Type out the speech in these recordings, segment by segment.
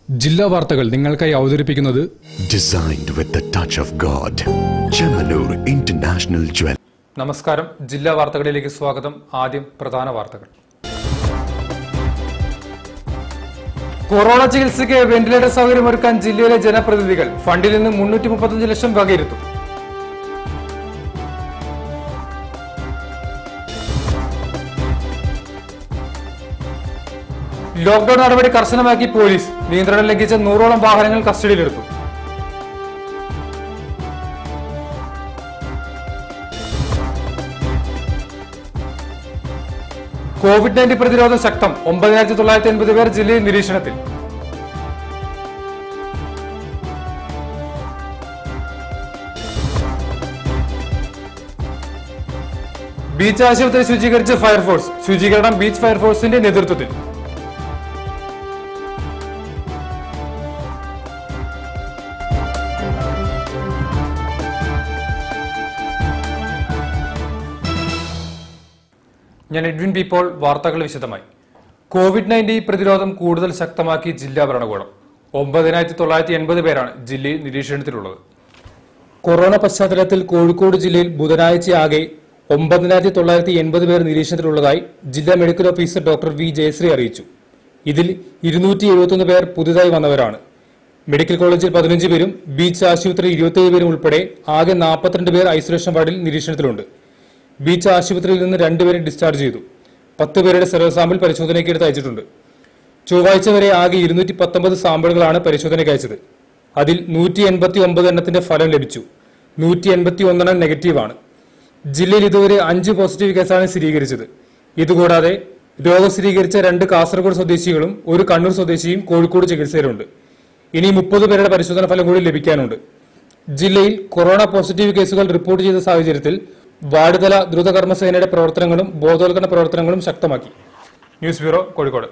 ജില്ലാ വാർത്തകൾ നിങ്ങൾക്കായി അവതരിപ്പിക്കുന്നത് Designed with the touch of God. Chemanur International Jewel. നമസ്കാരം ജില്ലാ വാർത്തകളിലേക്ക് സ്വാഗതം ആദ്യം പ്രധാന വാർത്തകൾ കൊറോണ ചികിത്സയ്ക്ക് വെന്റിലേറ്റർ സൗകര്യമൊരുക്കാൻ ജില്ലയിലെ ജനപ്രതിനിധികൾ ഫണ്ടിൽ നിന്ന് മുന്നൂറ്റി മുപ്പത്തഞ്ച് ലക്ഷം വകയിരുത്തും ലോക്ഡൌൺ നടപടി കർശനമാക്കി പോലീസ് നിയന്ത്രണം ലംഘിച്ച നൂറോളം വാഹനങ്ങൾ കസ്റ്റഡിയിലെടുത്തു കോവിഡ് നയൻറ്റീൻ പ്രതിരോധം ശക്തം ഒമ്പതിനായിരത്തി തൊള്ളായിരത്തി എൺപത് പേർ ജില്ലയിൽ നിരീക്ഷണത്തിൽ ബീച്ച് ആശുപത്രി ശുചീകരിച്ച് ഫയർഫോഴ്സ് ശുചീകരണം ബീച്ച് ഫയർഫോഴ്സിന്റെ നേതൃത്വത്തിൽ ഞാൻ എഡ്വിൻ ബി പോൾ വാർത്തകൾ വിശദമായി കോവിഡ് നയൻറ്റീൻ പ്രതിരോധം കൂടുതൽ ശക്തമാക്കി ജില്ലാ ഭരണകൂടം ഒമ്പതിനായിരത്തി തൊള്ളായിരത്തി എൺപത് പേരാണ് ജില്ലയിൽ നിരീക്ഷണത്തിലുള്ളത് കൊറോണ പശ്ചാത്തലത്തിൽ കോഴിക്കോട് ജില്ലയിൽ ബുധനാഴ്ച ആകെ ഒമ്പതിനായിരത്തി തൊള്ളായിരത്തി എൺപത് പേർ നിരീക്ഷണത്തിലുള്ളതായി ജില്ലാ medical officer doctor V Jayashree അറിയിച്ചു ഇതിൽ ഇരുന്നൂറ്റി എഴുപത്തൊന്ന് പേർ പുതുതായി വന്നവരാണ് മെഡിക്കൽ കോളേജിൽ പതിനഞ്ച് പേരും ബീച്ച് ആശുപത്രി ഇരുപത്തിയേഴ് പേരും ഉൾപ്പെടെ ആകെ നാൽപ്പത്തിരണ്ട് പേർ ഐസൊലേഷൻ വാർഡിൽ നിരീക്ഷണത്തിലുണ്ട് ബീച്ച് ആശുപത്രിയിൽ നിന്ന് രണ്ടുപേരെ ഡിസ്ചാർജ് ചെയ്തു പത്ത് പേരുടെ സെറോ സാമ്പിൾ പരിശോധനയ്ക്ക് എടുത്ത് അയച്ചിട്ടുണ്ട് ചൊവ്വാഴ്ച വരെ ആകെ ഇരുന്നൂറ്റി പത്തൊമ്പത് സാമ്പിളുകളാണ് പരിശോധനയ്ക്ക് അയച്ചത് അതിൽ നൂറ്റി എൺപത്തി ഒമ്പത് എണ്ണത്തിന്റെ ഫലം ലഭിച്ചു നൂറ്റി എൺപത്തി ഒന്നെണ്ണം നെഗറ്റീവാണ് ജില്ലയിൽ ഇതുവരെ അഞ്ച് പോസിറ്റീവ് കേസാണ് സ്ഥിരീകരിച്ചത് ഇതുകൂടാതെ രോഗം സ്ഥിരീകരിച്ച രണ്ട് കാസർഗോഡ് സ്വദേശികളും ഒരു കണ്ണൂർ സ്വദേശിയും കോഴിക്കോട് ചികിത്സയിലുണ്ട് ഇനി മുപ്പത് പേരുടെ പരിശോധന ഫലം കൂടി ലഭിക്കാനുണ്ട് ജില്ലയിൽ കൊറോണ പോസിറ്റീവ് കേസുകൾ റിപ്പോർട്ട് ചെയ്ത സാഹചര്യത്തിൽ വാർഡ് തല ദ്രുതകർമ്മസേനയുടെ പ്രവർത്തനങ്ങളും ബോധവൽക്കരണ പ്രവർത്തനങ്ങളും ശക്തമാക്കി ന്യൂസ് ബ്യൂറോ കോഴിക്കോട്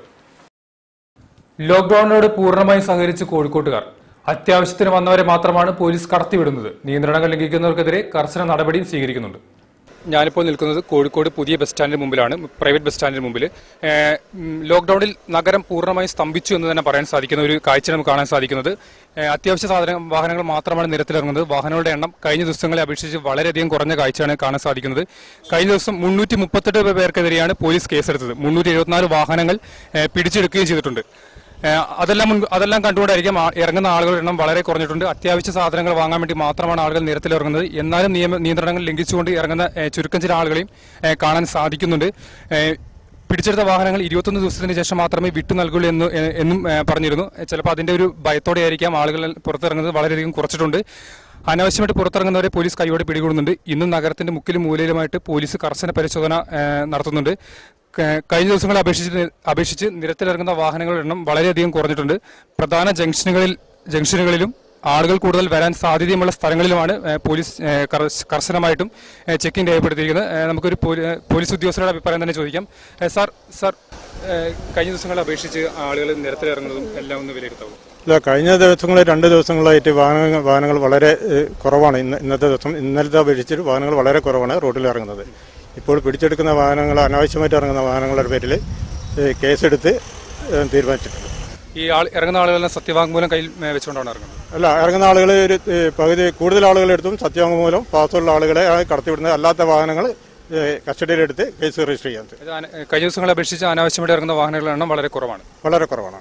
ലോക്ഡൌണിനോട് പൂർണ്ണമായും സഹകരിച്ച് കോഴിക്കോട്ടുകാർ അത്യാവശ്യത്തിന് വന്നവരെ മാത്രമാണ് പോലീസ് കടത്തിവിടുന്നത് നിയന്ത്രണങ്ങൾ ലംഘിക്കുന്നവർക്കെതിരെ കർശന നടപടിയും സ്വീകരിക്കുന്നുണ്ട് ഞാനിപ്പോൾ നിൽക്കുന്നത് കോഴിക്കോട് പുതിയ ബസ് സ്റ്റാൻഡിന് മുമ്പിലാണ് പ്രൈവറ്റ് ബസ് സ്റ്റാൻഡിന് മുമ്പിൽ ഏഹ്, ഉം, ലോക്ഡൌണിൽ നഗരം പൂർണ്ണമായും സ്തംഭിച്ചു എന്ന് തന്നെ പറയാൻ സാധിക്കുന്ന ഒരു കാഴ്ച നമുക്ക് കാണാൻ സാധിക്കുന്നത് ഏഹ്, അത്യാവശ്യ സാധന വാഹനങ്ങൾ മാത്രമാണ് നിരത്തിലിറങ്ങുന്നത് വാഹനങ്ങളുടെ എണ്ണം കഴിഞ്ഞ ദിവസങ്ങളെ അപേക്ഷിച്ച് വളരെയധികം കുറഞ്ഞ കാഴ്ചയാണ് കാണാൻ സാധിക്കുന്നത് കഴിഞ്ഞ ദിവസം മുന്നൂറ്റി മുപ്പത്തെട്ട് പേർക്കെതിരെയാണ് പോലീസ് കേസെടുത്തത് മുന്നൂറ്റി എഴുപത്തിനാല് വാഹനങ്ങൾ ഏഹ്, പിടിച്ചെടുക്കുകയും ചെയ്തിട്ടുണ്ട് ഏഹ് അതെല്ലാം മുൻപ് അതെല്ലാം കണ്ടുകൊണ്ടായിരിക്കും ആ- ഇറങ്ങുന്ന ആളുകളുടെ എണ്ണം വളരെ കുറഞ്ഞിട്ടുണ്ട് അത്യാവശ്യ സാധനങ്ങൾ വാങ്ങാൻ വേണ്ടി മാത്രമാണ് ആളുകൾ നിരത്തിലിറങ്ങുന്നത് എന്നാലും നിയമ നിയന്ത്രണങ്ങൾ ലംഘിച്ചുകൊണ്ട് ഇറങ്ങുന്ന ഏഹ് ചുരുക്കം ചില ആളുകളെയും ഏഹ് കാണാൻ സാധിക്കുന്നുണ്ട് ഏഹ് പിടിച്ചെടുത്ത വാഹനങ്ങൾ ഇരുപത്തൊന്ന് ദിവസത്തിന് ശേഷം മാത്രമേ വിട്ടു നൽകുള്ളൂ എന്ന് ഏഹ് എന്നും ഏഹ് പറഞ്ഞിരുന്നു ഏഹ് ചിലപ്പോൾ അതിന്റെ ഒരു ഭയത്തോടെ ആയിരിക്കാം ആളുകൾ പുറത്തിറങ്ങുന്നത് വളരെയധികം കുറച്ചിട്ടുണ്ട് അനാവശ്യമായിട്ട് പുറത്തിറങ്ങുന്നവരെ പോലീസ് കൈയോടെ പിടികൂടുന്നുണ്ട് ഇന്നും നഗരത്തിന്റെ മുക്കിലും മൂലയിലുമായിട്ട് പോലീസ് കർശന പരിശോധന ഏഹ് നടത്തുന്നുണ്ട് ക- കഴിഞ്ഞ ദിവസങ്ങളെ അപേക്ഷിച്ച് അപേക്ഷിച്ച് നിരത്തിലിറങ്ങുന്ന വാഹനങ്ങളുടെ എണ്ണം വളരെയധികം കുറഞ്ഞിട്ടുണ്ട് പ്രധാന ജംഗ്ഷനുകളിൽ ജംഗ്ഷനുകളിലും ആളുകൾ കൂടുതൽ വരാൻ സാധ്യതയുമുള്ള സ്ഥലങ്ങളിലുമാണ് ഏഹ്, പോലീസ് ഏഹ്, കർശ- കർശനമായിട്ടും ഏഹ്, ചെക്കിംഗ് രേഖപ്പെടുത്തിയിരിക്കുന്നത് ഏഹ്, നമുക്കൊരു പോലീ- ഏഹ്, പോലീസ് ഉദ്യോഗസ്ഥരുടെ അഭിപ്രായം തന്നെ ചോദിക്കാം ഏഹ്, സാർ സാർ ഏഹ്, കഴിഞ്ഞ ദിവസങ്ങളെ അപേക്ഷിച്ച് ആളുകൾ നിരത്തിലിറങ്ങുന്നതും എല്ലാം ഒന്ന് വിലയിരുത്താവും ഇല്ല കഴിഞ്ഞ ദിവസങ്ങളിൽ രണ്ട് ദിവസങ്ങളായിട്ട് വാഹനങ്ങൾ വാഹനങ്ങൾ വളരെ ഏഹ്, കുറവാണ് ഇന്ന് ഇന്നത്തെ ദിവസം ഇന്നലത്തെ അപേക്ഷിച്ച് വാഹനങ്ങൾ വളരെ കുറവാണ് റോഡിൽ ഇറങ്ങുന്നത് ഇപ്പോൾ പിടിച്ചെടുക്കുന്ന വാഹനങ്ങൾ അനാവശ്യമായിട്ട് ഇറങ്ങുന്ന വാഹനങ്ങളുടെ പേരിൽ ഏഹ്, കേസെടുത്ത് ഏഹ്, തീരുമാനിച്ചിട്ടുണ്ട് ഈ ആൾ ഇറങ്ങുന്ന ആളുകളെല്ലാം സത്യവാങ്മൂലം കയ്യിൽ ഏഹ്, വെച്ചുകൊണ്ടാണ് ഇറങ്ങുന്നത് അല്ല ഇറങ്ങുന്ന ആളുകൾ ഒരു ഏഹ്, പകുതി കൂടുതൽ ആളുകളെടുത്തും സത്യവാങ്മൂലം പാസ്സുള്ള ആളുകളെ ആ കടത്തിവിടുന്നത് അല്ലാത്ത വാഹനങ്ങൾ ഏഹ്, കസ്റ്റഡിയിലെടുത്ത് കേസ് രജിസ്റ്റർ ചെയ്യാൻ ഇത് അന- കഴിഞ്ഞ ദിവസങ്ങളെ അപേക്ഷിച്ച് അനാവശ്യമായിട്ട് ഇറങ്ങുന്ന വാഹനങ്ങളുടെ എണ്ണം വളരെ കുറവാണ് വളരെ കുറവാണ്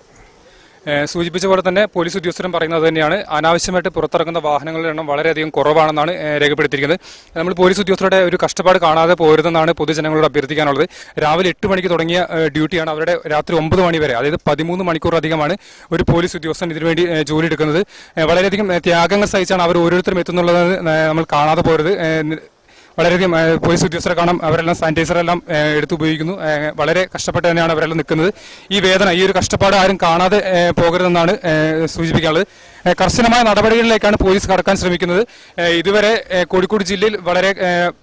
ഏഹ് സൂചിപ്പിച്ച പോലെ തന്നെ പോലീസ് ഉദ്യോഗസ്ഥരും പറയുന്നത് തന്നെയാണ് അനാവശ്യമായിട്ട് പുറത്തിറങ്ങുന്ന വാഹനങ്ങളുടെ എണ്ണം വളരെയധികം കുറവാണെന്നാണ് ഏഹ് രേഖപ്പെടുത്തിയിരിക്കുന്നത് നമ്മൾ പോലീസ് ഉദ്യോഗസ്ഥരുടെ ഒരു കഷ്ടപ്പാട് കാണാതെ പോരുതെന്നാണ് പൊതുജനങ്ങളോട് അഭ്യർത്ഥിക്കാനുള്ളത് രാവിലെ എട്ട് മണിക്ക് തുടങ്ങിയ ഏഹ് ഡ്യൂട്ടിയാണ് അവരുടെ രാത്രി ഒമ്പത് മണി വരെ അതായത് പതിമൂന്ന് മണിക്കൂറധികമാണ് ഒരു പോലീസ് ഉദ്യോഗസ്ഥൻ ഇതിനുവേണ്ടി ഏഹ് ജോലി എടുക്കുന്നത് ഏഹ് വളരെയധികം ഏഹ് ത്യാഗങ്ങൾ സഹിച്ചാണ് അവർ ഓരോരുത്തരും എത്തുന്നുള്ളത് ഏഹ് നമ്മൾ കാണാതെ പോരുത് ഏഹ് നി- വളരെയധികം ഏഹ്, പോലീസ് ഉദ്യോഗസ്ഥരെ കാണാം അവരെല്ലാം സാനിറ്റൈസർ എല്ലാം ഏഹ്, എടുത്ത് ഉപയോഗിക്കുന്നു ഏഹ്, വളരെ കഷ്ടപ്പെട്ട് തന്നെയാണ് അവരെല്ലാം നിൽക്കുന്നത് ഈ വേദന ഈ ഒരു കഷ്ടപ്പാട് ആരും കാണാതെ ഏഹ്, പോകരുതെന്നാണ് ഏഹ്, സൂചിപ്പിക്കാനുള്ളത് ഏഹ്, കർശനമായ നടപടികളിലേക്കാണ് പോലീസ് കടക്കാൻ ശ്രമിക്കുന്നത് ഏഹ്, ഇതുവരെ ഏഹ്, കോഴിക്കോട് ജില്ലയിൽ വളരെ ഏഹ്,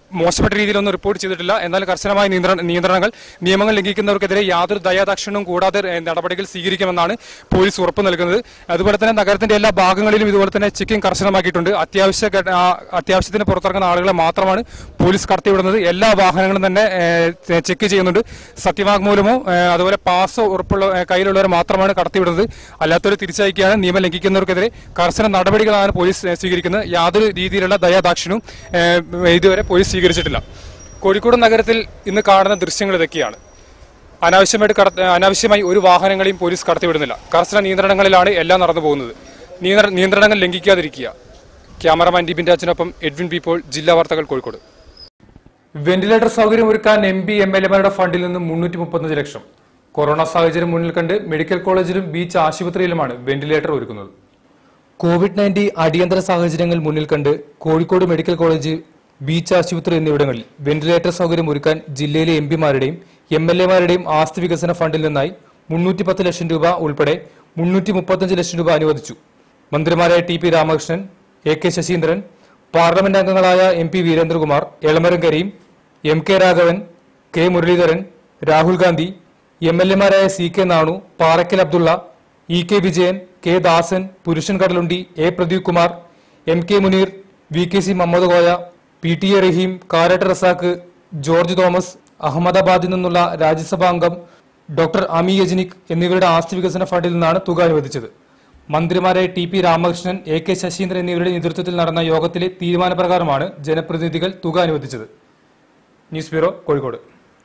മോശപ്പെട്ട രീതിയിലൊന്നും റിപ്പോർട്ട് ചെയ്തിട്ടില്ല എന്നാൽ കർശനമായ നിയന്ത്രണ നിയന്ത്രണങ്ങൾ നിയമങ്ങൾ ലംഘിക്കുന്നവർക്കെതിരെ യാതൊരു ദയാദാക്ഷിണ്യവും കൂടാതെ ഏഹ്, നടപടികൾ സ്വീകരിക്കുമെന്നാണ് പോലീസ് ഉറപ്പ് നൽകുന്നത് അതുപോലെ തന്നെ നഗരത്തിന്റെ എല്ലാ ഭാഗങ്ങളിലും ഇതുപോലെ തന്നെ ചെക്കിംഗ് കർശനമാക്കിയിട്ടുണ്ട് അത്യാവശ്യ ഘട്ട- ആ, അത്യാവശ്യത്തിന് പുറത്തിറങ്ങുന്ന ആളുകളെ മാത്രമാണ് പോലീസ് കടത്തിവിടുന്നത് എല്ലാ വാഹനങ്ങളും തന്നെ ഏഹ്, ചെക്ക് ചെയ്യുന്നുണ്ട് സത്യവാങ്മൂലമോ ഏഹ്, അതുപോലെ പാസോ ഉറപ്പുള്ള ഏഹ്, കയ്യിലുള്ളവരെ മാത്രമാണ് കടത്തിവിടുന്നത് അല്ലാത്തവരെ തിരിച്ചയക്കുകയാണ് നിയമം ലംഘിക്കുന്നവർക്കെതിരെ കർശന നടപടികളാണ് പോലീസ് ഏഹ്, സ്വീകരിക്കുന്നത് യാതൊരു രീതിയിലുള്ള ദയാദാക്ഷിണവും ഏഹ്, ഇതുവരെ പോലീസ് സ്വീകരിച്ചിട്ടില്ല കോഴിക്കോട് നഗരത്തിൽ ഇന്ന് കാണുന്ന ദൃശ്യങ്ങൾ ഇതൊക്കെയാണ് അനാവശ്യമായിട്ട് കട അനാവശ്യമായി ഒരു വാഹനങ്ങളെയും പോലീസ് കടത്തിവിടുന്നില്ല കർശന നിയന്ത്രണങ്ങളിലാണ് എല്ലാം നടന്നു പോകുന്നത് നിയന്ത്ര- നിയന്ത്രണങ്ങൾ ലംഘിക്കാതിരിക്കുക ക്യാമറമാൻ ഡിബിൻ രാജിനൊപ്പം എഡ്വിൻ പി പോൾ ജില്ലാ വാർത്തകൾ കോഴിക്കോട് വെന്റിലേറ്റർ സൗകര്യം ഒരുക്കാൻ എം പി എം എൽ എമാരുടെ ഫണ്ടിൽ നിന്നും മുന്നൂറ്റി മുപ്പത്തഞ്ച് ലക്ഷം കൊറോണ സാഹചര്യം മുന്നിൽ കണ്ട് മെഡിക്കൽ കോളേജിലും ബീച്ച് ആശുപത്രിയിലുമാണ് വെന്റിലേറ്റർ ഒരുക്കുന്നത് കോവിഡ് നയൻറ്റീൻ അടിയന്തര സാഹചര്യങ്ങൾ മുന്നിൽ കണ്ട് കോഴിക്കോട് മെഡിക്കൽ കോളേജ് ബീച്ച് ആശുപത്രി എന്നിവിടങ്ങളിൽ വെന്റിലേറ്റർ സൗകര്യം ഒരുക്കാൻ ജില്ലയിലെ എം പിമാരുടെയും എം എൽ എമാരുടെയും ആസ്തി വികസന ഫണ്ടിൽ നിന്നായി മുന്നൂറ്റി പത്ത് ലക്ഷം രൂപ ഉൾപ്പെടെ മുന്നൂറ്റി മുപ്പത്തഞ്ച് ലക്ഷം രൂപ അനുവദിച്ചു മന്ത്രിമാരായ T P Ramakrishnan A K Saseendran parliament അംഗങ്ങളായ M P Veerendrakumar Elamaram Kareem M K Raghavan K Muraleedharan Rahul Gandhi M L എമാരായ C K Nanu Parakkal Abdulla E K Vijayan K Dasan Purushan Kadalundi A Pradeep Kumar M K Muneer V K C Muhammed Koya P T A Raheem Karat Razak George Thomas അഹമ്മദാബാദിൽ നിന്നുള്ള രാജ്യസഭാ അംഗം ഡോക്ടർ അമി യജ്നിക് എന്നിവരുടെ ആസ്തി വികസന ഫണ്ടിൽ നിന്നാണ് തുക അനുവദിച്ചത് മന്ത്രിമാരായ T P Ramakrishnan A K Saseendran എന്നിവരുടെ നേതൃത്വത്തിൽ നടന്ന യോഗത്തിലെ തീരുമാനപ്രകാരമാണ് ജനപ്രതിനിധികൾ തുക അനുവദിച്ചത് ന്യൂസ് ബ്യൂറോ കോഴിക്കോട്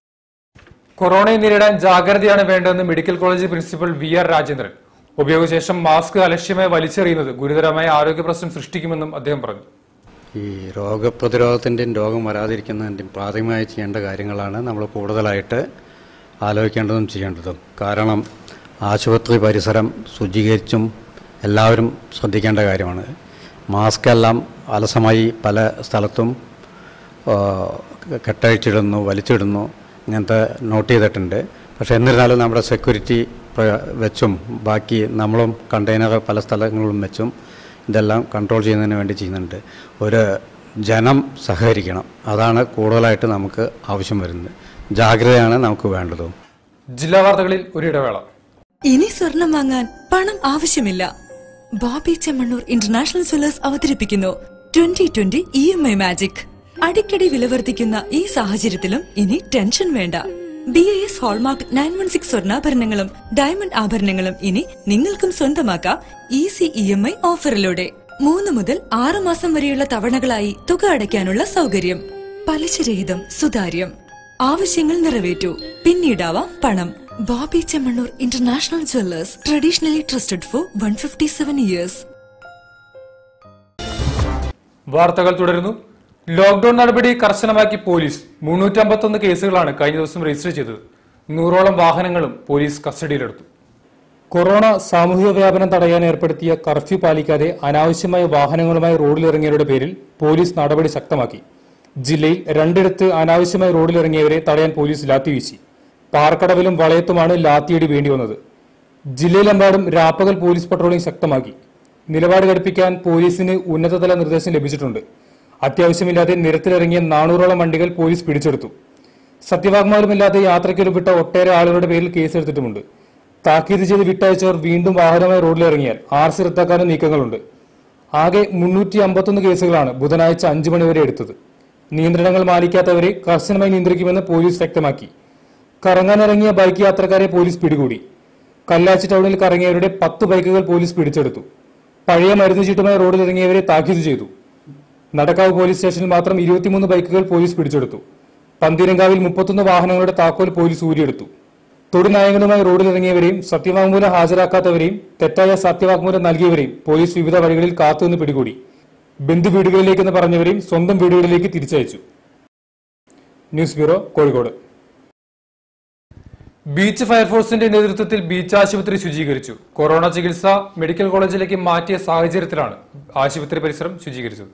കൊറോണയെ നേരിടാൻ ജാഗ്രതയാണ് വേണ്ടതെന്ന് medical college principal V R Rajendran ഉപയോഗശേഷം മാസ്ക് അലക്ഷ്യമായി വലിച്ചെറിയുന്നത് ഗുരുതരമായ ആരോഗ്യ പ്രശ്നം സൃഷ്ടിക്കുമെന്നും അദ്ദേഹം പറഞ്ഞു ഈ രോഗപ്രതിരോധത്തിൻ്റെയും രോഗം വരാതിരിക്കുന്നതിൻ്റെയും പ്രാഥമികമായി ചെയ്യേണ്ട കാര്യങ്ങളാണ് നമ്മൾ കൂടുതലായിട്ട് ആലോചിക്കേണ്ടതും ചെയ്യേണ്ടതും കാരണം ആശുപത്രി പരിസരം ശുചീകരിച്ചും എല്ലാവരും ശ്രദ്ധിക്കേണ്ട കാര്യമാണ് മാസ്ക് എല്ലാം അലസമായി പല സ്ഥലത്തും ആ, കെട്ടഴിച്ചിടുന്നു വലിച്ചിടുന്നു ഇങ്ങനത്തെ നോട്ട് ചെയ്തിട്ടുണ്ട് പക്ഷേ എന്നിരുന്നാലും നമ്മുടെ സെക്യൂരിറ്റി പ്ര- വെച്ചും ബാക്കി നമ്മളും കണ്ടെയ്നർ പല സ്ഥലങ്ങളിലും വെച്ചും ഇതെല്ലാം കൺട്രോൾ ചെയ്യുന്നതിന് വേണ്ടി ചെയ്യുന്നുണ്ട് ഒരു ജനം സഹകരിക്കണം അതാണ് കൂടുതലായിട്ട് നമുക്ക് ആവശ്യം വരുന്നത് ജാഗ്രതയാണ് നമുക്ക് വേണ്ടതും ജില്ലാ വാർത്തകളിൽ ഒരു ഇടവേള ഇനി സ്വർണം വാങ്ങാൻ പണം ആവശ്യമില്ല ബോബി ചെമ്മണ്ണൂർ ഇന്റർനാഷണൽ ജ്വല്ലേഴ്സ് അവതരിപ്പിക്കുന്നു twenty twenty E M I magic അടിക്കടി വില വർദ്ധിക്കുന്ന ഈ സാഹചര്യത്തിലും ഇനി ടെൻഷൻ വേണ്ട B I S hallmark nine one six സ്വർണ്ണാഭരണങ്ങളും ഡയമണ്ട് ആഭരണങ്ങളും ഇനി നിങ്ങൾക്കും സ്വന്തമാക്കാം ഈസി ഇ എം ഐ ഓഫറിലൂടെ മൂന്ന് മുതൽ ആറ് മാസം വരെയുള്ള തവണകളായി തുക അടയ്ക്കാനുള്ള സൗകര്യം പലിശരഹിതം സുതാര്യം ആവശ്യങ്ങൾ നിറവേറ്റു പിന്നീടാവാം പണം Bobby Chemmanur international jewellers traditionally trusted for one fifty seven years വാർത്തകൾ തുടരുന്നു ലോക്ഡൌൺ നടപടി കർശനമാക്കി പോലീസ് മുന്നൂറ്റമ്പത്തൊന്ന് കേസുകളാണ് കഴിഞ്ഞ ദിവസം രജിസ്റ്റർ ചെയ്തത് നൂറോളം വാഹനങ്ങളും പോലീസ് കസ്റ്റഡിയിലെടുത്തു കൊറോണ സാമൂഹിക വ്യാപനം തടയാൻ ഏർപ്പെടുത്തിയ കർഫ്യൂ പാലിക്കാതെ അനാവശ്യമായ വാഹനങ്ങളുമായി റോഡിലിറങ്ങിയവരുടെ പേരിൽ പോലീസ് നടപടി ശക്തമാക്കി ജില്ലയിൽ രണ്ടിടത്ത് അനാവശ്യമായി റോഡിലിറങ്ങിയവരെ തടയാൻ പോലീസ് ലാത്തിവീശി പാറക്കടവിലും വളയത്തുമാണ് ലാത്തിയടി വേണ്ടി വന്നത് ജില്ലയിലെമ്പാടും രാപ്പകൽ പോലീസ് പട്രോളിംഗ് ശക്തമാക്കി നിലപാട് ഘടിപ്പിക്കാൻ പോലീസിന് ഉന്നതതല നിർദ്ദേശം ലഭിച്ചിട്ടുണ്ട് അത്യാവശ്യമില്ലാതെ നിരത്തിലിറങ്ങിയ നാനൂറോളം വണ്ടികൾ പോലീസ് പിടിച്ചെടുത്തു സത്യവാങ്മൂലമില്ലാതെ യാത്രയ്ക്കൊരു വിട്ട ഒട്ടേറെ ആളുകളുടെ പേരിൽ കേസെടുത്തിട്ടുമുണ്ട് താക്കീത് ചെയ്ത് വിട്ടയച്ചവർ വീണ്ടും വാഹനമായി റോഡിലിറങ്ങിയാൽ ആർ സി റദ്ദാക്കാനും നീക്കങ്ങളുണ്ട് ആകെ മുന്നൂറ്റി അമ്പത്തൊന്ന് കേസുകളാണ് ബുധനാഴ്ച അഞ്ചു മണിവരെ എടുത്തത് നിയന്ത്രണങ്ങൾ മാനിക്കാത്തവരെ കർശനമായി നിയന്ത്രിക്കുമെന്ന് പോലീസ് വ്യക്തമാക്കി കറങ്ങാനിറങ്ങിയ ബൈക്ക് യാത്രക്കാരെ പോലീസ് പിടികൂടി കല്ലാച്ചി ടൗണിൽ കറങ്ങിയവരുടെ പത്ത് ബൈക്കുകൾ പോലീസ് പിടിച്ചെടുത്തു പഴയ മരുന്ന് ചീട്ടുമായി റോഡിലിറങ്ങിയവരെ താക്കീത് ചെയ്തു നടക്കാവ് പോലീസ് സ്റ്റേഷനിൽ മാത്രം ഇരുപത്തിമൂന്ന് ബൈക്കുകൾ പോലീസ് പിടിച്ചെടുത്തു പന്തീരങ്കാവിൽ മുപ്പത്തൊന്ന് വാഹനങ്ങളുടെ താക്കോൽ പോലീസ് ഊരിയെടുത്തു തൊടുനായകനുമായി റോഡിലിറങ്ങിയവരെയും സത്യവാങ്മൂലം ഹാജരാക്കാത്തവരെയും തെറ്റായ സത്യവാങ്മൂലം നൽകിയവരെയും പോലീസ് വിവിധ വഴികളിൽ കാത്തുനിന്ന് പിടികൂടി ബന്ധു വീടുകളിലേക്കെന്ന് പറഞ്ഞവരെയും സ്വന്തം വീടുകളിലേക്ക് തിരിച്ചയച്ചു ന്യൂസ് ബ്യൂറോ കോഴിക്കോട് ബീച്ച് ഫയർഫോഴ്സിന്റെ നേതൃത്വത്തിൽ ബീച്ച് ആശുപത്രി ശുചീകരിച്ചു കൊറോണ ചികിത്സ മെഡിക്കൽ കോളേജിലേക്ക് മാറ്റിയ സാഹചര്യത്തിലാണ് ആശുപത്രി പരിസരം ശുചീകരിച്ചത്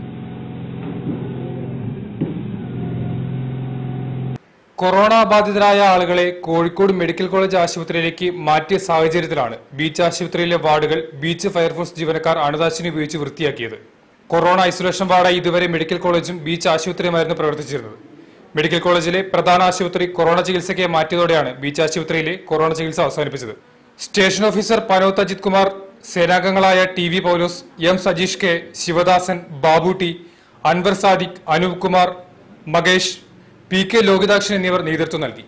കൊറോണ ബാധിതരായ ആളുകളെ കോഴിക്കോട് മെഡിക്കൽ കോളേജ് ആശുപത്രിയിലേക്ക് മാറ്റിയ സാഹചര്യത്തിലാണ് ബീച്ച് ആശുപത്രിയിലെ വാർഡുകൾ ബീച്ച് ഫയർഫോഴ്സ് ജീവനക്കാർ അണുനാശിനി ഉപയോഗിച്ച് വൃത്തിയാക്കിയത് കൊറോണ ഐസൊലേഷൻ വാർഡായി ഇതുവരെ മെഡിക്കൽ കോളേജും ബീച്ച് ആശുപത്രിയുമായിരുന്നു പ്രവർത്തിച്ചിരുന്നത് മെഡിക്കൽ കോളേജിലെ പ്രധാന ആശുപത്രി കൊറോണ ചികിത്സയ്ക്ക് മാറ്റിയതോടെയാണ് ബീച്ച് ആശുപത്രിയിലെ കൊറോണ ചികിത്സ അവസാനിപ്പിച്ചത് സ്റ്റേഷൻ ഓഫീസർ പനോത്ത് അജിത് കുമാർ സേനാംഗങ്ങളായ T V Paulose M Sajeesh K Sivadasan Babu T Anwar Sadiq Anoop Kumar Makesh P K Lokithakshan എന്നിവർ നേതൃത്വം നൽകി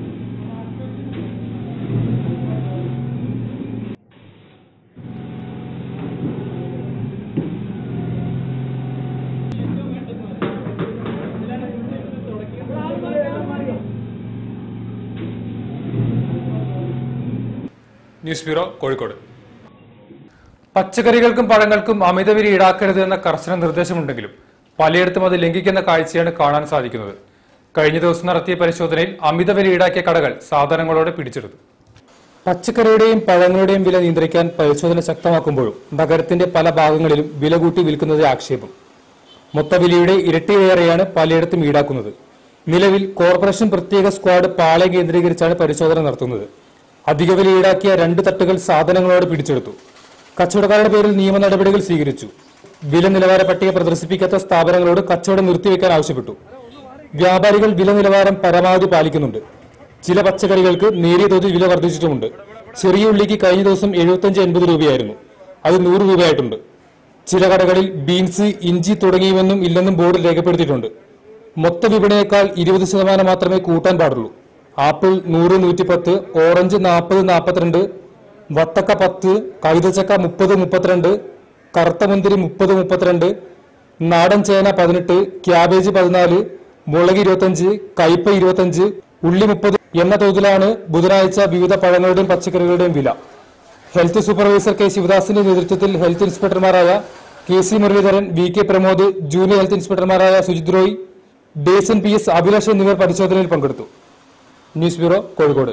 ന്യൂസ് ബ്യൂറോ കോഴിക്കോട് പച്ചക്കറികൾക്കും പഴങ്ങൾക്കും അമിതവില ഈടാക്കരുത് എന്ന കർശന നിർദ്ദേശമുണ്ടെങ്കിലും പലയിടത്തും അത് ലംഘിക്കുന്ന കാഴ്ചയാണ് കാണാൻ സാധിക്കുന്നത് കഴിഞ്ഞ ദിവസം നടത്തിയ പരിശോധനയിൽ അമിതവില ഈടാക്കിയ കടകൾ സാധനങ്ങളോടെ പിടിച്ചെടുത്തു പച്ചക്കറിയുടെയും പഴങ്ങളുടെയും വില നിയന്ത്രിക്കാൻ പരിശോധന ശക്തമാക്കുമ്പോഴും നഗരത്തിന്റെ പല ഭാഗങ്ങളിലും വില കൂട്ടി വിൽക്കുന്നത് ആക്ഷേപം മൊത്തവിലയുടെ ഇരട്ടിയേറെയാണ് പലയിടത്തും ഈടാക്കുന്നത് നിലവിൽ കോർപ്പറേഷൻ പ്രത്യേക സ്ക്വാഡ് പാളയം കേന്ദ്രീകരിച്ചാണ് പരിശോധന നടത്തുന്നത് അധിക വില ഈടാക്കിയ രണ്ട് തട്ടുകൾ സാധനങ്ങളോട് പിടിച്ചെടുത്തു കച്ചവടക്കാരുടെ പേരിൽ നിയമ നടപടികൾ സ്വീകരിച്ചു വില നിലവാര പട്ടിക പ്രദർശിപ്പിക്കാത്ത സ്ഥാപനങ്ങളോട് കച്ചവടം നിർത്തിവെക്കാൻ ആവശ്യപ്പെട്ടു വ്യാപാരികൾ വില നിലവാരം പരമാവധി പാലിക്കുന്നുണ്ട് ചില പച്ചക്കറികൾക്ക് നേരിയ തോതിൽ വില വർദ്ധിച്ചിട്ടുമുണ്ട് ചെറിയ ഉള്ളിക്ക് കഴിഞ്ഞ ദിവസം എഴുപത്തഞ്ച് എൺപത് രൂപയായിരുന്നു അത് നൂറ് രൂപയായിട്ടുണ്ട് ചില കടകളിൽ ബീൻസ് ഇഞ്ചി തുടങ്ങിയവെന്നും ഇല്ലെന്നും ബോർഡിൽ രേഖപ്പെടുത്തിയിട്ടുണ്ട് മൊത്ത വിപണിയേക്കാൾ ഇരുപത് ശതമാനം മാത്രമേ കൂട്ടാൻ പാടുള്ളൂ ആപ്പിൾ നൂറ് നൂറ്റിപ്പത്ത് ഓറഞ്ച് നാൽപ്പത് നാൽപ്പത്തിരണ്ട് വത്തക്ക പത്ത് കൈതച്ചക്ക മുപ്പത് മുപ്പത്തിരണ്ട് കറുത്ത മുന്തിരി മുപ്പത് മുപ്പത്തിരണ്ട് നാടൻ ചേന പതിനെട്ട് ക്യാബേജ് പതിനാല് മുളക് ഇരുപത്തഞ്ച് കയ്പ ഇരുപത്തഞ്ച് ഉള്ളി മുപ്പത് എന്ന തോതിലാണ് ബുധനാഴ്ച വിവിധ പഴങ്ങളുടെയും പച്ചക്കറികളുടെയും വില ഹെൽത്ത് സൂപ്പർവൈസർ കെ ശിവദാസിന്റെ നേതൃത്വത്തിൽ ഹെൽത്ത് ഇൻസ്പെക്ടർമാരായ K C Muraleedharan V K Pramod junior health ഇൻസ്പെക്ടർമാരായ സുജിത് റോയ് ഡേസൻ പി എസ് അഭിലാഷ് എന്നിവർ പരിശോധനയിൽ പങ്കെടുത്തു ന്യൂസ് ബ്യൂറോ കോഴിക്കോട്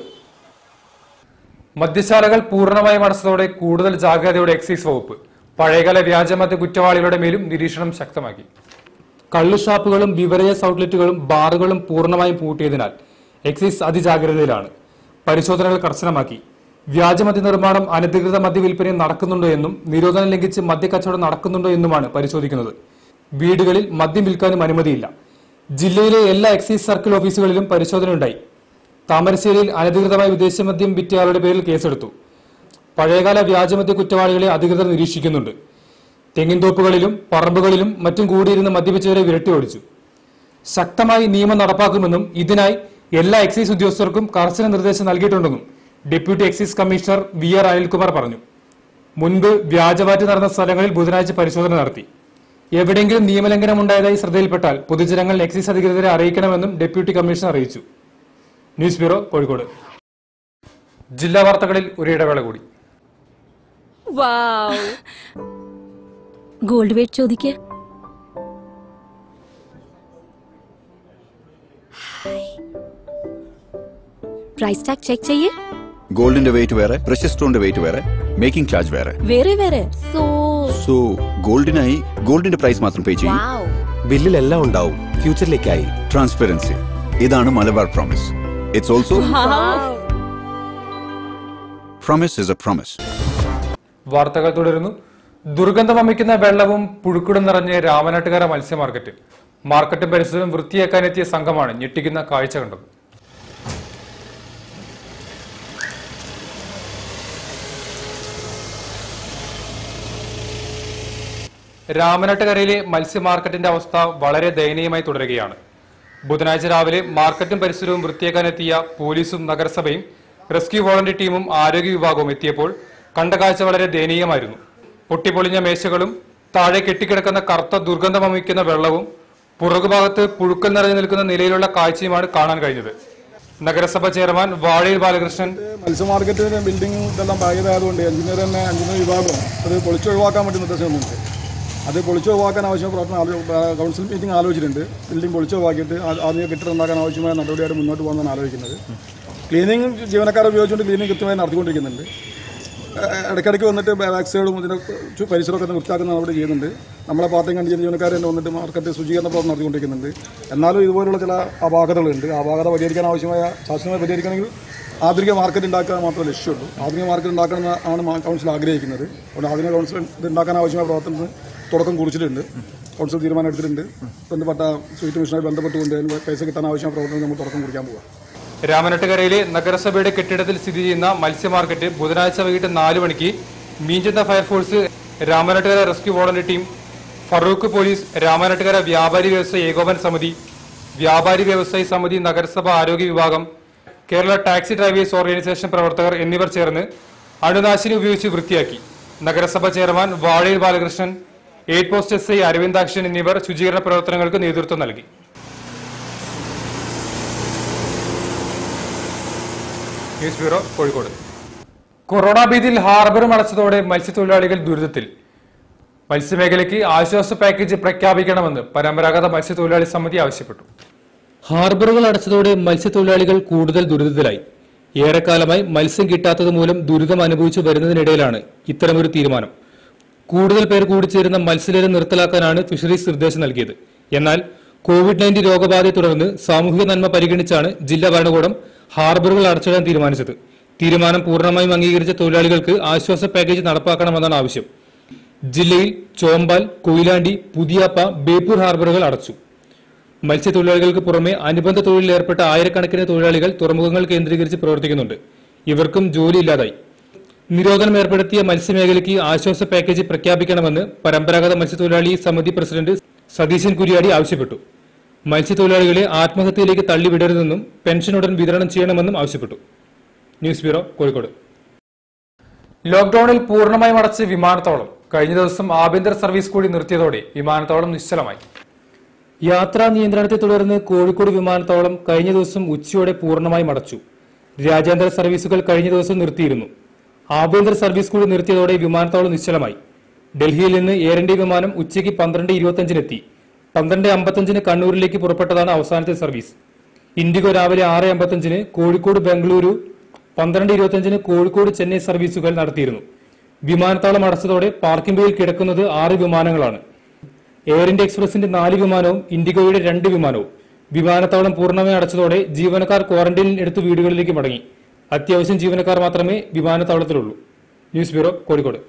മദ്യശാലകൾ പൂർണ്ണമായും അടച്ചതോടെ കൂടുതൽ ജാഗ്രതയോടെ എക്സൈസ് വകുപ്പ് പഴയകാല വ്യാജമദ്യ കുറ്റവാളികളുടെ മേലും നിരീക്ഷണം ശക്തമാക്കി കള്ളു ഷാപ്പുകളും ബിവറേജസ് ഔട്ട്ലെറ്റുകളും ബാറുകളും പൂർണ്ണമായും പൂട്ടിയതിനാൽ എക്സൈസ് അതിജാഗ്രതയിലാണ് പരിശോധനകൾ കർശനമാക്കി വ്യാജമദ്യ നിർമ്മാണം അനധികൃത മദ്യവിൽപ്പനയും നടക്കുന്നുണ്ടോ എന്നും നിരോധനം ലംഘിച്ച് മദ്യക്കച്ചവടം നടക്കുന്നുണ്ടോ എന്നുമാണ് പരിശോധിക്കുന്നത് വീടുകളിൽ മദ്യം വിൽക്കാനും അനുമതിയില്ല ജില്ലയിലെ എല്ലാ എക്സൈസ് സർക്കിൾ ഓഫീസുകളിലും പരിശോധനയുണ്ടായി താമരശ്ശേരിയിൽ അനധികൃതമായി വിദേശമദ്യം വിറ്റയാളുടെ പേരിൽ കേസെടുത്തു പഴയകാല വ്യാജമദ്യ കുറ്റവാളികളെ അധികൃതർ നിരീക്ഷിക്കുന്നുണ്ട് തെങ്ങിൻതോപ്പുകളിലും പറമ്പുകളിലും മറ്റും കൂടിയിരുന്ന് മദ്യപിച്ചവരെ വിരട്ടി ഓടിച്ചു ശക്തമായി നിയമം നടപ്പാക്കുമെന്നും ഇതിനായി എല്ലാ എക്സൈസ് ഉദ്യോഗസ്ഥർക്കും കർശന നിർദ്ദേശം നൽകിയിട്ടുണ്ടെന്നും deputy excise commissioner V R Anilkumar പറഞ്ഞു മുൻപ് വ്യാജവാറ്റ് നടന്ന സ്ഥലങ്ങളിൽ ബുധനാഴ്ച പരിശോധന നടത്തി എവിടെയെങ്കിലും നിയമലംഘനം ഉണ്ടായതായി ശ്രദ്ധയിൽപ്പെട്ടാൽ പൊതുജനങ്ങൾ എക്സൈസ് അധികൃതരെ അറിയിക്കണമെന്നും ഡെപ്യൂട്ടി കമ്മീഷണർ അറിയിച്ചു ന്യൂസ് ബ്യൂറോ കോഴിക്കോട് ജില്ലാ വാർത്തകളിൽ ഒരു ഇടവേള കൂടി വാവ് ഗോൾഡ് വെയിറ്റ് ചോദിക്കുക പ്രൈസ് ടാഗ് ചെക്ക് ചെയ്യേ ഗോൾഡിന്റെ വെയിറ്റ് വേറെ പ്രഷ്യസ് സ്റ്റോണിന്റെ വെയിറ്റ് വേറെ മേക്കിംഗ് ചാർജ് വേറെ വേറെ വേറെ സോ സോ ഗോൾഡിനായി ഗോൾഡിന്റെ പ്രൈസ് മാത്രം പേ ചെയ്യും വാവ് ബില്ലിലെല്ലാം ഉണ്ടാവും ഫ്യൂച്ചറിലേക്കായി ട്രാൻസ്പെറൻസി ഇതാണ് Malabar promise it's also promise is a promise വാർത്തകൾ തുടരുന്നു ദുർഗന്ധം വമിക്കുന്ന വെള്ളവും പുഴുക്കുടും നിറഞ്ഞ് രാമനാട്ടുകര മത്സ്യ മാർക്കറ്റ് മാർക്കറ്റും പരിസരവും വൃത്തിയാക്കാനെത്തിയ സംഘമാണ് ഞെട്ടിക്കുന്ന കാഴ്ച കണ്ടത് രാമനാട്ടുകരയിലെ മത്സ്യ മാർക്കറ്റിന്റെ അവസ്ഥ വളരെ ദയനീയമായി തുടരുകയാണ് ബുധനാഴ്ച രാവിലെ മാർക്കറ്റും പരിസരവും വൃത്തിയാക്കാനെത്തിയ പോലീസും നഗരസഭയും റെസ്ക്യൂ വോളണ്ടറി ടീമും ആരോഗ്യ വിഭാഗവും എത്തിയപ്പോൾ കണ്ട കാഴ്ച വളരെ ദയനീയമായിരുന്നു പൊട്ടിപ്പൊളിഞ്ഞ മേശകളും താഴെ കെട്ടിക്കിടക്കുന്ന കറുത്ത ദുർഗന്ധം വമിക്കുന്ന വെള്ളവും പുറകുഭാഗത്ത് പുഴുക്കൽ നിറഞ്ഞു നിൽക്കുന്ന നിലയിലുള്ള കാഴ്ചയുമാണ് കാണാൻ കഴിഞ്ഞത് നഗരസഭ ചെയർമാൻ വാഴയിൽ ബാലകൃഷ്ണൻ മത്സ്യ മാർക്കറ്റിന്റെ ബിൽഡിംഗ് ഇതെല്ലാം പഴയതായതുകൊണ്ട് എഞ്ചിനീയർ തന്നെ എഞ്ചിനീയർ വിഭാഗം അത് പൊളിച്ചൊഴിവാക്കാൻ വേണ്ടി നിർദ്ദേശം തന്നിട്ടുണ്ട് അത് പൊളിച്ചൊഴിവാക്കാൻ ആവശ്യമായ പ്രവർത്തനം ആലോ ആ, കൗൺസിൽ മീറ്റിംഗ് ആലോചിച്ചിട്ടുണ്ട് ബിൽഡിംഗ് പൊളിച്ചൊഴിവാക്കിയിട്ട് ആ- ആധുനിക കെട്ടിടം ഉണ്ടാക്കാൻ ആവശ്യമായ നടപടിയായിട്ട് മുന്നോട്ട് പോകുന്നതാണ് ആലോചിക്കുന്നത് ക്ലീനിങ് ജീവനക്കാരെ ഉപയോഗിച്ചുകൊണ്ട് ക്ലീനിങ് കൃത്യമായി നടത്തിക്കൊണ്ടിരിക്കുന്നുണ്ട് ആ, ഇടയ്ക്കിടയ്ക്ക് വന്നിട്ട് ബാക്ക് സൈഡും ഇതിൻ്റെ ചു- പരിസരമൊക്കെ ഒന്ന് വൃത്തിയാക്കുന്ന നടപടി ചെയ്യുന്നുണ്ട് നമ്മളെ പാർട്ടിയും കണ്ടി ജീവനക്കാർ തന്നെ വന്നിട്ട് മാർക്കറ്റ് ശുചീകരണ പ്രവർത്തനം നടത്തിക്കൊണ്ടിരിക്കുന്നുണ്ട് എന്നാലും ഇതുപോലുള്ള ചില അപാകതകളുണ്ട് ആ അപാകത പരിഹരിക്കാൻ ആവശ്യമായ ശാസ്ത്രമായി പരിഹരിക്കണമെങ്കിൽ ആധുനിക മാർക്കറ്റ് ഉണ്ടാക്കുക മാത്രമേ ലക്ഷ്യമുള്ളൂ ആധുനിക മാർക്കറ്റ് ഉണ്ടാക്കണം ആണ് മാ- കൗൺസിൽ ആഗ്രഹിക്കുന്നത് അതുകൊണ്ട് ആധുനിക കൗൺസിൽ ഇത് ഉണ്ടാക്കാൻ ആവശ്യമായ പ്രവർത്തനത്തിന് തുടക്കം കുറിച്ചിട്ടുണ്ട് കൗൺസിൽ തീരുമാനം എടുത്തിട്ടുണ്ട് ബന്ധപ്പെട്ട സ്വീറ്റ് മിഷനുമായി ബന്ധപ്പെട്ടുകൊണ്ട് അതിന് പൈസ കിട്ടാൻ ആവശ്യമായ പ്രവർത്തനം നമ്മൾ തുടക്കം കുറിക്കാൻ പോവുക രാമനാട്ടുകരയിലെ നഗരസഭയുടെ കെട്ടിടത്തിൽ സ്ഥിതി ചെയ്യുന്ന മത്സ്യ മാർക്കറ്റ് ബുധനാഴ്ച വൈകിട്ട് നാല് മണിക്ക് Meenchanda fire force Ramanattukara rescue voluntary team Farook police Ramanattukara വ്യാപാരി വ്യവസായ ഏകോപന സമിതി വ്യാപാരി വ്യവസായി സമിതി നഗരസഭ ആരോഗ്യ വിഭാഗം കേരള ടാക്സി ഡ്രൈവേഴ്സ് ഓർഗനൈസേഷൻ പ്രവർത്തകർ എന്നിവർ ചേർന്ന് അണുനാശിനി ഉപയോഗിച്ച് വൃത്തിയാക്കി നഗരസഭ chairman Vazhayil Balakrishnan aid post S I Aravindakshan എന്നിവർ ശുചീകരണ പ്രവർത്തനങ്ങൾക്ക് നേതൃത്വം നൽകി ന്യൂസ് ബ്യൂറോ കോഴിക്കോട് കൊറോണ ഭീതിയിൽ ഹാർബറും അടച്ചതോടെ മത്സ്യത്തൊഴിലാളികൾ ദുരിതത്തിൽ മത്സ്യമേഖലയ്ക്ക് ആശ്വാസ പാക്കേജ് പ്രഖ്യാപിക്കണമെന്ന് പരമ്പരാഗത മത്സ്യത്തൊഴിലാളി സമിതി ആവശ്യപ്പെട്ടു ഹാർബറുകൾ അടച്ചതോടെ മത്സ്യത്തൊഴിലാളികൾ കൂടുതൽ ദുരിതത്തിലായി ഏറെക്കാലമായി മത്സ്യം കിട്ടാത്തത് മൂലം ദുരിതം അനുഭവിച്ചു വരുന്നതിനിടയിലാണ് ഇത്തരമൊരു തീരുമാനം കൂടുതൽ പേർ കൂടിച്ചേരുന്ന മത്സ്യലേലം നിർത്തലാക്കാനാണ് ഫിഷറീസ് നിർദ്ദേശം നൽകിയത് എന്നാൽ കോവിഡ് നയൻറ്റീൻ രോഗബാധയെ തുടർന്ന് സാമൂഹിക നന്മ പരിഗണിച്ചാണ് ജില്ലാ ഭരണകൂടം ഹാർബറുകൾ അടച്ചിടാൻ തീരുമാനിച്ചത് തീരുമാനം പൂർണ്ണമായും അംഗീകരിച്ച തൊഴിലാളികൾക്ക് ആശ്വാസ പാക്കേജ് നടപ്പാക്കണമെന്നാണ് ആവശ്യം ജില്ലയിൽ ചോമ്പാൽ കൊയിലാണ്ടി പുതിയാപ്പ ബേപ്പൂർ ഹാർബറുകൾ അടച്ചു മത്സ്യത്തൊഴിലാളികൾക്ക് പുറമെ അനുബന്ധ തൊഴിലിൽ ഏർപ്പെട്ട ആയിരക്കണക്കിന് തൊഴിലാളികൾ തുറമുഖങ്ങൾ കേന്ദ്രീകരിച്ച് പ്രവർത്തിക്കുന്നുണ്ട് ഇവർക്കും ജോലി ഇല്ലാതായി നിരോധനം ഏർപ്പെടുത്തിയ മത്സ്യമേഖലയ്ക്ക് ആശ്വാസ പാക്കേജ് പ്രഖ്യാപിക്കണമെന്ന് പരമ്പരാഗത മത്സ്യത്തൊഴിലാളി സമിതി പ്രസിഡന്റ് സതീശൻ കുര്യാടി ആവശ്യപ്പെട്ടു മത്സ്യത്തൊഴിലാളികളെ ആത്മഹത്യയിലേക്ക് തള്ളിവിടരുതെന്നും പെൻഷൻ ഉടൻ വിതരണം ചെയ്യണമെന്നും ആവശ്യപ്പെട്ടു ന്യൂസ് ബ്യൂറോ കോഴിക്കോട് ലോക്ഡൌണിൽ പൂർണ്ണമായും അടച്ച് വിമാനത്താവളം കഴിഞ്ഞ ദിവസം ആഭ്യന്തര സർവീസ് കൂടി നിർത്തിയതോടെ വിമാനത്താവളം നിശ്ചലമായി യാത്രാ നിയന്ത്രണത്തെ തുടർന്ന് കോഴിക്കോട് വിമാനത്താവളം കഴിഞ്ഞ ദിവസം ഉച്ചയോടെ പൂർണ്ണമായും അടച്ചു രാജ്യാന്തര സർവീസുകൾ കഴിഞ്ഞ ദിവസം നിർത്തിയിരുന്നു ആഭ്യന്തര സർവീസ് കൂടി നിർത്തിയതോടെ വിമാനത്താവളം നിശ്ചലമായി ഡൽഹിയിൽ നിന്ന് എയർ ഇന്ത്യ വിമാനം ഉച്ചയ്ക്ക് പന്ത്രണ്ട് ഇരുപത്തിയഞ്ചിനെത്തി പന്ത്രണ്ട് അമ്പത്തഞ്ചിന് കണ്ണൂരിലേക്ക് പുറപ്പെട്ടതാണ് അവസാനത്തെ സർവീസ് ഇൻഡിഗോ രാവിലെ ആറ് അമ്പത്തഞ്ചിന് കോഴിക്കോട് ബംഗളൂരു പന്ത്രണ്ട് ഇരുപത്തിയഞ്ചിന് കോഴിക്കോട് ചെന്നൈ സർവീസുകൾ നടത്തിയിരുന്നു വിമാനത്താവളം അടച്ചതോടെ പാർക്കിംഗ് ബേയിൽ കിടക്കുന്നത് ആറ് വിമാനങ്ങളാണ് എയർ ഇന്ത്യ എക്സ്പ്രസിന്റെ നാല് വിമാനവും ഇൻഡിഗോയുടെ രണ്ട് വിമാനവും വിമാനത്താവളം പൂർണ്ണമായി അടച്ചതോടെ ജീവനക്കാർ ക്വാറന്റൈനിൽ എടുത്ത് വീടുകളിലേക്ക് മടങ്ങി അത്യാവശ്യം ജീവനക്കാർ മാത്രമേ വിമാനത്താവളത്തിലുള്ളൂ ന്യൂസ് ബ്യൂറോ കോഴിക്കോട്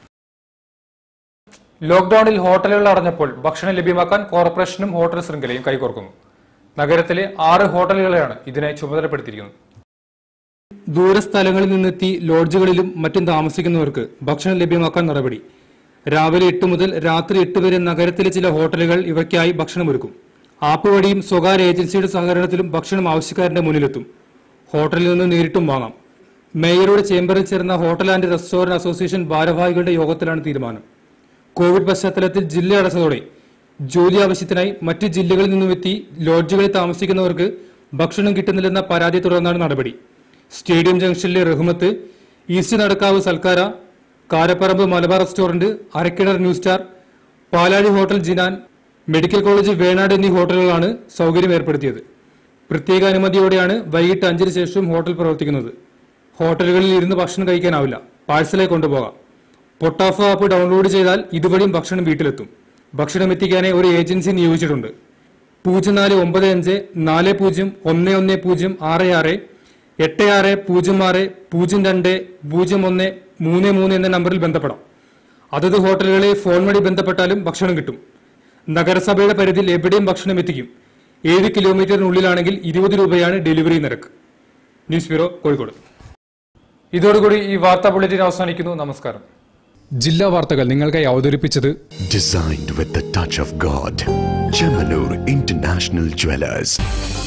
ലോക്ഡൌണിൽ ഹോട്ടലുകൾ അടഞ്ഞപ്പോൾ ഭക്ഷണം ലഭ്യമാക്കാൻ കോർപ്പറേഷനും ഹോട്ടൽ ശൃംഖലയും കൈകോർക്കുന്നു നഗരത്തിലെ ആറ് ഹോട്ടലുകളെയാണ് ഇതിനായി ചുമതലപ്പെടുത്തിയിരിക്കുന്നത് ദൂരസ്ഥലങ്ങളിൽ നിന്നെത്തി ലോഡ്ജുകളിലും മറ്റും താമസിക്കുന്നവർക്ക് ഭക്ഷണം ലഭ്യമാക്കാൻ നടപടി രാവിലെ എട്ട് മുതൽ രാത്രി എട്ട് വരെ നഗരത്തിലെ ചില ഹോട്ടലുകൾ ഇവയ്ക്കായി ഭക്ഷണമൊരുക്കും ആപ്പ് വഴിയും സ്വകാര്യ ഏജൻസിയുടെ സഹകരണത്തിലും ഭക്ഷണം ആവശ്യക്കാരന്റെ മുന്നിലെത്തും ഹോട്ടലിൽ നിന്ന് നേരിട്ടും വാങ്ങാം മേയറുടെ ചേംബറിൽ ചേർന്ന ഹോട്ടൽ ആൻഡ് റെസ്റ്റോറന്റ് അസോസിയേഷൻ ഭാരവാഹികളുടെ യോഗത്തിലാണ് തീരുമാനം കോവിഡ് പശ്ചാത്തലത്തിൽ ജില്ല അടച്ചതോടെ ജോലി ആവശ്യത്തിനായി മറ്റ് ജില്ലകളിൽ നിന്നുമെത്തി ലോഡ്ജുകളിൽ താമസിക്കുന്നവർക്ക് ഭക്ഷണം കിട്ടുന്നില്ലെന്ന പരാതിയെ തുടർന്നാണ് നടപടി സ്റ്റേഡിയം ജംഗ്ഷനിലെ Rahmath east Nadakkavu Salkara Karaparamba Malabar restaurant Arakkinar new star Palazhi hotel Jinan medical college Venad എന്നീ ഹോട്ടലുകളാണ് സൗകര്യം ഏർപ്പെടുത്തിയത് പ്രത്യേക അനുമതിയോടെയാണ് വൈകിട്ട് അഞ്ചിന് ശേഷം ഹോട്ടൽ പ്രവർത്തിക്കുന്നത് ഹോട്ടലുകളിൽ ഇരുന്ന് ഭക്ഷണം കഴിക്കാനാവില്ല പാഴ്സലായി കൊണ്ടുപോകാം പൊട്ടാഫോ ആപ്പ് ഡൗൺലോഡ് ചെയ്താൽ ഇതുവഴിയും ഭക്ഷണം വീട്ടിലെത്തും ഭക്ഷണം എത്തിക്കാനായി ഒരു ഏജൻസി നിയോഗിച്ചിട്ടുണ്ട് പൂജ്യം നാല് ഒമ്പത് അഞ്ച് നാല് പൂജ്യം ഒന്ന് ഒന്ന് പൂജ്യം ആറ് ആറ് എട്ട് ആറ് പൂജ്യം ആറ് പൂജ്യം രണ്ട് പൂജ്യം ഒന്ന് മൂന്ന് മൂന്ന് എന്ന നമ്പറിൽ ബന്ധപ്പെടാം അതത് ഹോട്ടലുകളെ ഫോൺ വഴി ബന്ധപ്പെട്ടാലും ഭക്ഷണം കിട്ടും നഗരസഭയുടെ പരിധിയിൽ എവിടെയും ഭക്ഷണം എത്തിക്കും ഏഴ് കിലോമീറ്ററിനുള്ളിലാണെങ്കിൽ ഇരുപത് രൂപയാണ് ഡെലിവറി നിരക്ക് ന്യൂസ് ബ്യൂറോ കോഴിക്കോട് ഇതോടുകൂടി ഈ വാർത്താ ബുള്ളറ്റിൻ അവസാനിക്കുന്നു നമസ്കാരം ജില്ലാ വാർത്തകൾ നിങ്ങൾക്കായി അവതരിപ്പിച്ചത് Designed with the touch of God. Chemanur International Jewelers.